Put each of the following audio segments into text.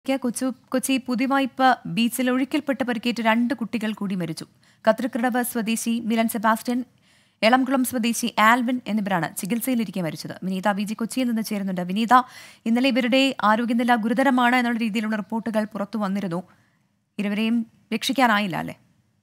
ക്ക് കൊച്ചു കൊച്ചി പുതിവായ്പ ബീച്ചിൽ ഒഴുക്കിൽപ്പെട്ട് പരിക്കേറ്റ് രണ്ട് കുട്ടികൾ കൂടി മരിച്ചു കത്രിക്കടവ് സ്വദേശി മിലൻ സെബാസ്റ്റ്യൻ എളംകുളം സ്വദേശി ആൽവിൻ എന്നിവരാണ് ചികിത്സയിലിരിക്കെ മരിച്ചത് വിനീത വി ജി കൊച്ചിയിൽ നിന്ന് ചേരുന്നുണ്ട് വിനീത ഇന്നലെ ഇവരുടെ ആരോഗ്യനില ഗുരുതരമാണ് എന്നുള്ള രീതിയിലുള്ള റിപ്പോർട്ടുകൾ പുറത്തു വന്നിരുന്നു ഇരുവരെയും രക്ഷിക്കാനായില്ല അല്ലേ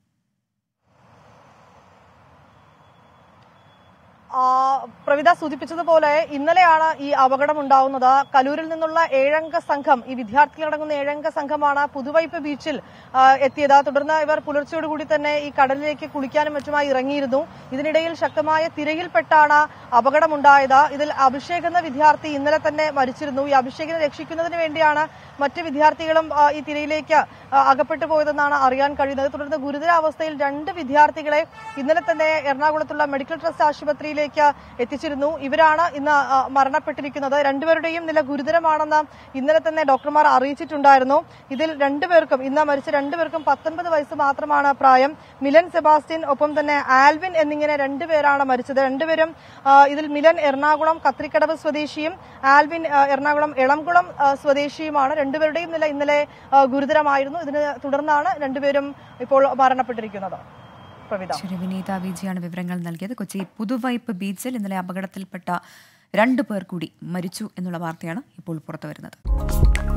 ആ, പ്രവിത സൂചിപ്പിച്ചതുപോലെ ഇന്നലെയാണ് ഈ അപകടം ഉണ്ടാവുന്നത് കലൂരിൽ നിന്നുള്ള ഏഴംഗ സംഘം ഈ വിദ്യാർത്ഥികളടങ്ങുന്ന ഏഴംഗ സംഘമാണ് പുതുവൈപ്പ് ബീച്ചിൽ ആ, എത്തിയത് തുടർന്ന് ഇവർ പുലർച്ചയോടുകൂടി തന്നെ ഈ കടലിലേക്ക് കുളിക്കാനും മറ്റുമായി ഇറങ്ങിയിരുന്നു ഇതിനിടയിൽ ശക്തമായ തിരയിൽപ്പെട്ടാണ് അപകടമുണ്ടായത് ഇതിൽ അഭിഷേക് എന്ന വിദ്യാർത്ഥി ഇന്നലെ തന്നെ മരിച്ചിരുന്നു ഈ അഭിഷേകിനെ രക്ഷിക്കുന്നതിന് വേണ്ടിയാണ് മറ്റ് വിദ്യാർത്ഥികളും ആ, ഈ തിരയിലേക്ക് ആ, അകപ്പെട്ടു പോയതെന്നാണ് അറിയാൻ കഴിയുന്നത് തുടർന്ന് ഗുരുതരാവസ്ഥയിൽ രണ്ട് വിദ്യാർത്ഥികളെ ഇന്നലെ തന്നെ എറണാകുളത്തുള്ള മെഡിക്കൽ ട്രസ്റ്റ് ആശുപത്രിയിലേക്ക് എത്തിച്ചിരുന്നു ഇവരാണ് ഇന്ന് ആ, മരണപ്പെട്ടിരിക്കുന്നത് രണ്ടുപേരുടെയും നില ഗുരുതരമാണെന്ന് ഇന്നലെ തന്നെ ഡോക്ടർമാർ അറിയിച്ചിട്ടുണ്ടായിരുന്നു ഇതിൽ രണ്ടുപേർക്കും ഇന്ന് മരിച്ച രണ്ടുപേർക്കും പത്തൊൻപത് വയസ്സ് മാത്രമാണ് പ്രായം മിലൻ സെബാസ്റ്റ്യൻ ഒപ്പം തന്നെ ആൽവിൻ എന്നിങ്ങനെ രണ്ടുപേരാണ് മരിച്ചത് രണ്ടുപേരും ആ, ഇതിൽ മിലൻ എറണാകുളം കത്രിക്കടവ് സ്വദേശിയും ആൽവിൻ ആ, എറണാകുളം എളംകുളം ആ, സ്വദേശിയുമാണ് രണ്ടുപേരുടെയും നില ഇന്നലെ ആ, ഗുരുതരമായിരുന്നു ഇതിനെ തുടർന്നാണ് രണ്ടുപേരും ഇപ്പോൾ മരണപ്പെട്ടിരിക്കുന്നത് പ്രവിത ശരി വിനീത വി ജിയാണ് വിവരങ്ങൾ നൽകിയത് കൊച്ചി പുതുവൈപ്പ് ബീച്ചിൽ ഇന്നലെ അപകടത്തിൽപ്പെട്ട രണ്ടു പേർ കൂടി മരിച്ചു എന്നുള്ള വാർത്തയാണ് ഇപ്പോൾ പുറത്തുവരുന്നത്